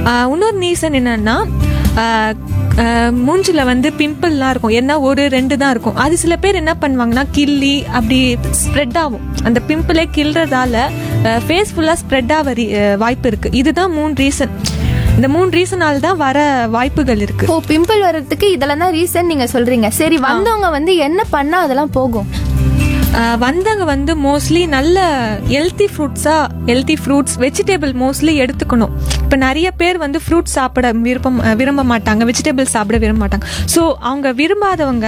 ஆஹ் இன்னொரு ரீசன் என்னன்னா ஆஹ் ஆஹ் மூஞ்சில வந்து பிம்பிள்லாம் இருக்கும் ஏன்னா ஒரு ரெண்டு தான் இருக்கும் அது சில பேர் என்ன பண்ணுவாங்கன்னா கிள்ளி அப்படி ஸ்ப்ரெட் ஆகும் அந்த பிம்பிளே கிள்றதால ஃபேஸ் ஃபுல்லாக ஸ்ப்ரெட் ஆக ரி- ஆஹ் வாய்ப்பு இருக்கு இதுதான் மூணு ரீசன் இந்த மூணு ரீசனால் தான் வர வாய்ப்புகள் இருக்கு ஓ பிம்பிள் வர்றதுக்கு இதெல்லாம் தான் ரீசன் நீங்க சொல்றீங்க சரி வந்தவங்க வந்து என்ன பண்ணா அதெல்லாம் போகும் ஆஹ் வந்தவங்க வந்து மோஸ்ட்லி நல்ல ஹெல்த்தி ஃப்ரூட்ஸா ஹெல்த்தி ஃப்ரூட்ஸ் வெஜிடபிள் மோஸ்ட்லி எடுத்துக்கணும் இப்போ நிறைய பேர் வந்து ஃப்ரூட்ஸ் சாப்பிட விருப்பம் அஹ் விரும்ப மாட்டாங்க வெஜிடபிள் சாப்பிட விரும்ப மாட்டாங்க ஸோ அவங்க விரும்பாதவங்க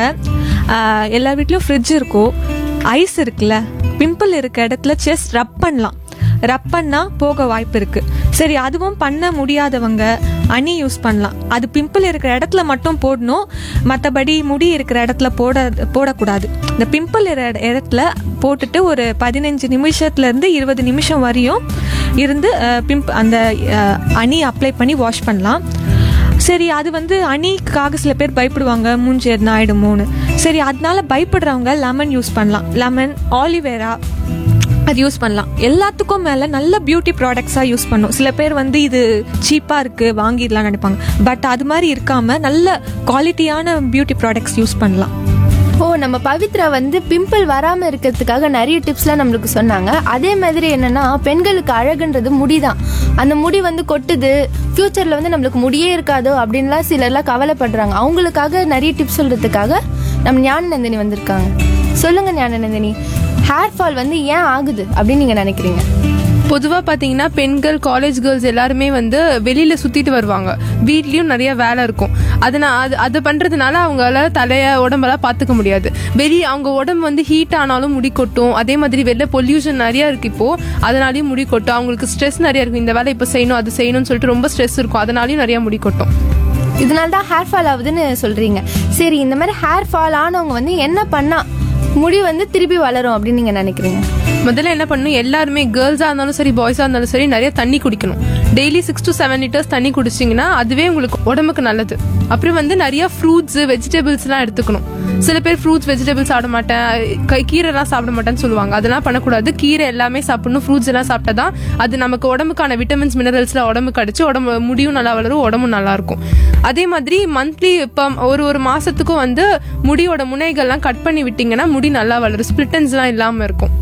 ஆஹ் எல்லார் வீட்லயும் ஃப்ரிட்ஜ் இருக்கும் ஐஸ் இருக்குல்ல பிம்பிள் இருக்க இடத்துல செஸ்ட் ரப் பண்ணலாம் ரப் பண்ணா போக வாய்ப்பு இருக்கு சரி அதுவும் பண்ண முடியாதவங்க அணி யூஸ் பண்ணலாம் அது பிம்பிள் இருக்கிற இடத்துல மட்டும் போடணும் மற்றபடி முடி இருக்கிற இடத்துல போட போடக்கூடாது இந்த பிம்பிள் இடத்துல போட்டுட்டு ஒரு பதினஞ்சு நிமிஷத்துல இருந்து இருபது நிமிஷம் வரையும் இருந்து பிம்ப் அந்த அஹ், அணி அப்ளை பண்ணி வாஷ் பண்ணலாம் சரி அது வந்து அணிக்காக சில பேர் பயப்படுவாங்க மூஞ்சி எதுனா ஆயிடுமோன்னு சரி அதனால பயப்படுறவங்க லெமன் யூஸ் பண்ணலாம் லெமன் ஆலிவேரா அது யூஸ் பண்ணலாம் எல்லாத்துக்கும் மேல நல்ல பியூட்டி ப்ராடக்ட்ஸா யூஸ் பண்ணும் சில பேர் வந்து இது சீப்பா இருக்கு வாங்கிடலாம் நினைப்பாங்க பட் அது மாதிரி இருக்காம நல்ல குவாலிட்டியான பியூட்டி ப்ராடக்ட்ஸ் யூஸ் பண்ணலாம் ஓ நம்ம பவித்ரா வந்து பிம்பிள் வராம இருக்கிறதுக்காக நிறைய டிப்ஸ்லாம் நம்மளுக்கு சொன்னாங்க அதே மாதிரி என்னன்னா பெண்களுக்கு அழகுன்றது முடிதான் அந்த முடி வந்து கொட்டுது ஃபியூச்சர்ல வந்து நம்மளுக்கு முடியே இருக்காதோ அப்படின்லாம் சிலர்லாம் கவலைப்படுறாங்க அவங்களுக்காக நிறைய டிப்ஸ் சொல்றதுக்காக நம்ம ஞான நந்தினி வந்திருக்காங்க சொல்லுங்க ஞான நந்தினி ஹேர் ஃபால் வந்து ஏன் ஆகுது அப்படின்னு நீங்க நினைக்கிறீங்க பொதுவாக பார்த்தீங்கன்னா பெண்கள் காலேஜ் கேர்ள்ஸ் எல்லாருமே வந்து வெளியில் சுற்றிட்டு வருவாங்க வீட்லேயும் நிறைய வேலை இருக்கும் அதனால் அது அது பண்ணுறதுனால அவங்களால தலையை உடம்பெல்லாம் பார்த்துக்க முடியாது வெளியே அவங்க உடம்பு வந்து ஹீட் ஆனாலும் முடி கொட்டும் அதே மாதிரி வெளில பொல்யூஷன் நிறையா இருக்குது இப்போது அதனாலையும் முடி கொட்டும் அவங்களுக்கு ஸ்ட்ரெஸ் நிறைய இருக்கும் இந்த வேலை இப்போ செய்யணும் அது செய்யணும்னு சொல்லிட்டு ரொம்ப ஸ்ட்ரெஸ் இருக்கும் அதனாலையும் நிறைய முடி கொட்டும் இதனால தான் ஹேர் ஃபால் ஆகுதுன்னு சொல்றீங்க சரி இந்த மாதிரி ஹேர் ஃபால் ஆனவங்க வந்து என்ன பண்ணா முடி வந்து திருப்பி வளரும் அப்படின்னு நீங்க நினைக்கிறீங்க முதல்ல என்ன பண்ணணும் எல்லாருமே கேர்ள்ஸாக இருந்தாலும் சரி பாய்ஸாக இருந்தாலும் சரி நிறைய தண்ணி குடிக்கணும் daily six to seven litres தண்ணி குடிச்சிங்கன்னா அதுவே உங்களுக்கு உடம்புக்கு நல்லது அப்புறம் வந்து நிறைய ஃப்ரூட்ஸ் வெஜிடபிள்ஸ்லாம் எடுத்துக்கணும் சில பேர் ஃப்ரூட்ஸ் வெஜிடபிள்ஸ் சாப்பிட மாட்டேன் கை- கீரைலாம் சாப்பிட மாட்டேன்னு சொல்லுவாங்க அதெல்லாம் பண்ணக்கூடாது கீரை எல்லாமே சாப்பிடணும் ஃப்ரூட்ஸ் எல்லாம் சாப்பிட்டா தான் அது நமக்கு உடம்புக்கான விட்டமின்ஸ் மினரல்ஸ்லாம் உடம்புக்கு அடிச்சு உடம்பு முடியும் நல்லா வளரும் உடம்பும் நல்லா இருக்கும் அதே மாதிரி மந்த்லி இப்போ ஒரு ஒரு மாசத்துக்கும் வந்து முடியோட முனைகள்லாம் கட் பண்ணி விட்டீங்கன்னா முடி நல்லா வளரும் ஸ்பிளிட்டன்ஸ்லாம் இல்லாமல் இருக்கும்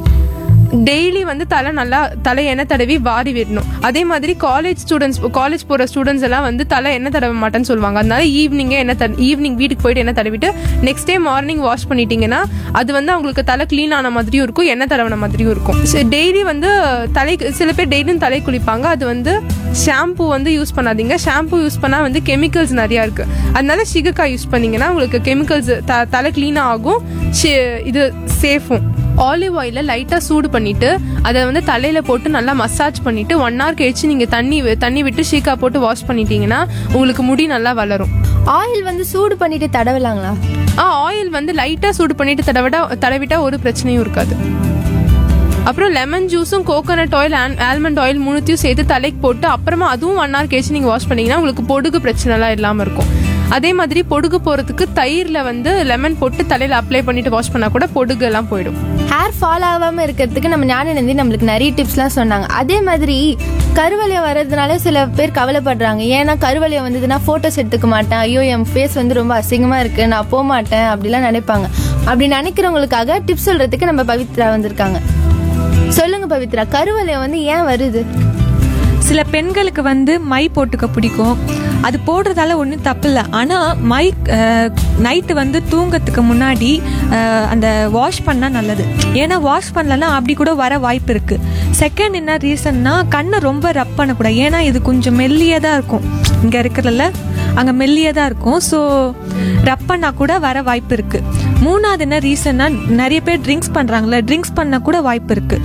டெய்லி வந்து தலை நல்லா தலை எண்ணெய் தடவி வாரி விடணும் அதே மாதிரி காலேஜ் ஸ்டூடெண்ட்ஸ் காலேஜ் போகிற ஸ்டூடெண்ட்ஸ் எல்லாம் வந்து தலை எண்ணெய் தடவ மாட்டேன்னு சொல்லுவாங்க அதனால ஈவினிங்கே என்ன தட ஈவினிங் வீட்டுக்கு போயிட்டு எண்ணெய் தடவிட்டு நெக்ஸ்ட் டே மார்னிங் வாஷ் பண்ணிட்டீங்கன்னா அது வந்து அவங்களுக்கு தலை க்ளீன் ஆன மாதிரியும் இருக்கும் எண்ணெய் தடவின மாதிரியும் இருக்கும் டெய்லி வந்து தலை சில பேர் டெய்லியும் தலை குளிப்பாங்க அது வந்து ஷாம்பு வந்து யூஸ் பண்ணாதீங்க ஷாம்பு யூஸ் பண்ணால் வந்து கெமிக்கல்ஸ் நிறையா இருக்கு அதனால சிகக்காய் யூஸ் பண்ணீங்கன்னா உங்களுக்கு கெமிக்கல்ஸ் த தலை க்ளீனாக ஆகும் ஷி- இது சேஃபும் ஆலிவ் ஆயில லைட்டா சூடு பண்ணிட்டு அதை வந்து தலையில போட்டு நல்லா மசாஜ் பண்ணிட்டு ஒன் ஹவர் கழிச்சு நீங்க தண்ணி வி- தண்ணி விட்டு ஷீக்கா போட்டு வாஷ் பண்ணிட்டீங்கன்னா உங்களுக்கு முடி நல்லா வளரும் ஆயில் வந்து சூடு பண்ணிட்டு தடவலாங்களா ஆ ஆயில் வந்து லைட்டா சூடு பண்ணிட்டு தடவிட்டா தடவிட்டா ஒரு பிரச்சனையும் இருக்காது அப்புறம் லெமன் ஜூஸும் கோகோனட் ஆயில் ஆல்மண்ட் ஆயில் மூணுத்தையும் சேர்த்து தலைக்கு போட்டு அப்புறமா அதுவும் ஒன் ஹவர் கழிச்சு நீங்கள் வாஷ் பண்ணீங்கன்னா உங்களுக்கு பொடுகு பிரச்சனைலாம் இல்லாமல் இருக்கும் அதே மாதிரி பொடுகு போகிறதுக்கு தயிரில் வந்து லெமன் போட்டு தலையில் அப்ளை பண்ணிட்டு வாஷ் பண்ணால் கூட பொடுகு எல்லாம் போயிடும் ஹேர் ஃபால் ஆகாம இருக்கிறதுக்கு நம்ம ஞானநந்தி நம்மளுக்கு நிறைய டிப்ஸ்லாம் சொன்னாங்க அதே மாதிரி கருவலியம் வர்றதுனால சில பேர் கவலைப்படுறாங்க ஏன்னா கருவலியம் வந்ததுன்னா ஃபோட்டோஸ் எடுத்துக்க மாட்டேன் ஐயோ என் ஃபேஸ் வந்து ரொம்ப அசிங்கமா இருக்கு நான் போக மாட்டேன் அப்படிலாம் நினைப்பாங்க அப்படி நினைக்கிறவங்களுக்காக டிப்ஸ் சொல்றதுக்கு நம்ம பவித்ரா வந்திருக்காங்க சொல்லுங்க பவித்ரா கருவலியம் வந்து ஏன் வருது சில பெண்களுக்கு வந்து மை போட்டுக்க பிடிக்கும் அது போடுறதால ஒன்றும் தப்பு இல்லை ஆனால் மை நைட்டு வந்து தூங்கத்துக்கு முன்னாடி அஹ், அந்த வாஷ் பண்ணால் நல்லது ஏன்னா வாஷ் பண்ணலன்னா அப்படி கூட வர வாய்ப்பு இருக்கு செகண்ட் என்ன ரீசன்னா கண்ணை ரொம்ப ரப் பண்ணக்கூடாது ஏன்னா இது கொஞ்சம் மெல்லியதாக இருக்கும் இங்கே இருக்கிறதுல அங்கே மெல்லியதாக இருக்கும் ஸோ ரப் பண்ணால் கூட வர வாய்ப்பு இருக்கு மூணாவது என்ன ரீசன்னா நிறைய பேர் ட்ரிங்க்ஸ் பண்ணுறாங்களே ட்ரிங்க்ஸ் பண்ணால் கூட வாய்ப்பு இருக்கு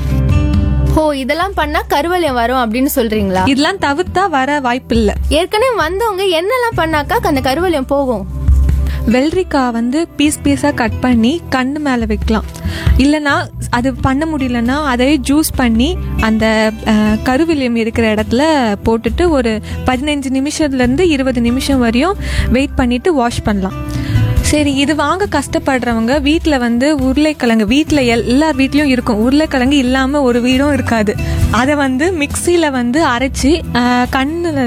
ஓ இதெல்லாம் பண்ணா கருவலியம் வரும் அப்படின்னு சொல்றீங்களா இதெல்லாம் தவிர்த்தா வர வாய்ப்பு இல்லை ஏற்கனவே வந்தவங்க என்னெல்லாம் பண்ணாக்கா அந்த கருவலியம் போகும் வெள்ளரிக்காய் வந்து பீஸ் பீஸாக கட் பண்ணி கண்ணு மேலே வைக்கலாம் இல்லைன்னா அது பண்ண முடியலன்னா அதை ஜூஸ் பண்ணி அந்த அஹ், கருவிலியம் இருக்கிற இடத்துல போட்டுட்டு ஒரு பதினஞ்சு நிமிஷத்துலேருந்து இருபது நிமிஷம் வரையும் வெயிட் பண்ணிட்டு வாஷ் பண்ணலாம் சரி இது வாங்க கஷ்டப்படுறவங்க வீட்டில் வந்து உருளைக்கிழங்கு வீட்டில் எல்லார் வீட்லேயும் இருக்கும் உருளைக்கிழங்கு இல்லாமல் ஒரு வீடும் இருக்காது அதை வந்து மிக்சியில் வந்து அரைச்சி கண்ணில்